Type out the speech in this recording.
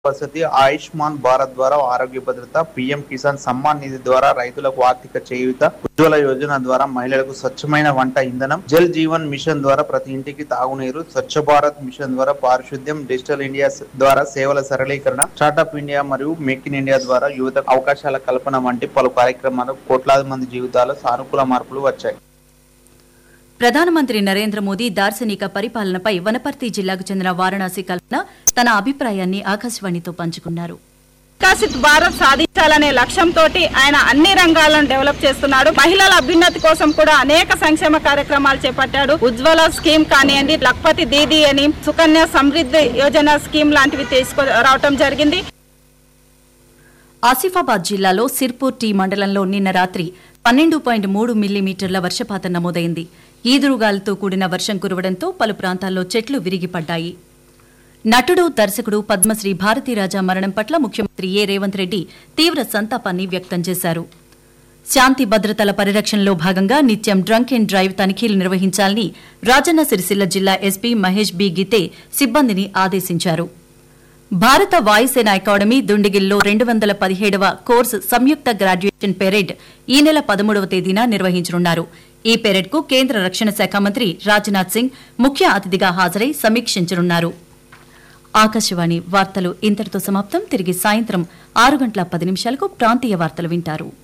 వసతి ఆయుష్మాన్ భారత్ ద్వారా ఆరోగ్య భద్రత పీఎం కిసాన్ సమ్మాన్ నిధి ద్వారా రైతులకు ఆర్థిక చేయూత ఉజ్వల యోజన ద్వారా మహిళలకు స్వచ్ఛమైన వంట ఇంధనం జల్ జీవన్ మిషన్ ద్వారా ప్రతి ఇంటికి తాగునీరు స్వచ్ఛ భారత్ మిషన్ ద్వారా పారిశుద్ధ్యం డిజిటల్ ఇండియా స- ద్వారా సేవల సరళీకరణ స్టార్టప్ ఇండియా మరియు మేక్ ఇన్ ఇండియా ద్వారా యువత అవకాశాల కల్పన వంటి పలు కార్యక్రమాలు కోట్లాది మంది జీవితాల్లో సానుకూల మార్పులు వచ్చాయి ప్రధానమంత్రి నరేంద్ర మోదీ దార్శనిక పరిపాలనపై వనపర్తి జిల్లాకు చెందిన వారణాసి కల్పన తన అభిప్రాయాన్ని ఆకాశవాణితో పంచుకున్నారు వికసిత్ భారత్ సాధించాలనే లక్ష్యంతో ఆయన అన్ని రంగాలను డెవలప్ చేస్తున్నాడు మహిళల అభ్యున్నతి కోసం కూడా అనేక సంక్షేమ కార్యక్రమాలు చేపట్టాడు ఉజ్వల స్కీమ్ కానివ్వండి లక్పతి దీది అని సుకన్య సమృద్ధి యోజన స్కీమ్ లాంటివి తీసుకు రావటం జరిగింది ఆసిఫాబాద్ జిల్లాలో సిర్పూర్ టీ మండలంలో నిన్న రాత్రి పన్నెండు పాయింట్ మూడు మిల్లీమీటర్ల వర్షపాతం నమోదైంది ఈదురుగాలతో కూడిన వర్షం కురవడంతో పలు ప్రాంతాల్లో చెట్లు విరిగిపడ్డాయి నటుడు దర్శకుడు పద్మశ్రీ భారతీరాజా మరణం పట్ల ముఖ్యమంత్రి ఏ రేవంత్ రెడ్డి తీవ్ర సంతాపాన్ని వ్యక్తం చేశారు శాంతి భద్రతల పరిరక్షణలో భాగంగా నిత్యం డ్రంక్ అండ్ డ్రైవ్ తనిఖీలు నిర్వహించాలని రాజన్న సిరిసిల్ల జిల్లా ఎస్పీ మహేష్ బి గితే సిబ్బందిని ఆదేశించారు భారత వాయుసేన అకాడమీ దుండిగిల్లో రెండు వందల పదిహేడవ కోర్సు సంయుక్త గ్రాడ్యుయేషన్ పెరేడ్ ఈ నెల పదమూడవ తేదీన నిర్వహించనున్నారు ఈ పెరేడ్కు కేంద్ర రక్షణ శాఖ మంత్రి రాజ్నాథ్ సింగ్ ముఖ్య అతిథిగా హాజరై సమీక్షించనున్నారు ఆకాశవాణి వార్తలు ఇంతటితో సమాప్తం తిరిగి సాయంత్రం ఆరు గంటల పది నిమిషాలకు ప్రాంతీయ వార్తలు వింటారు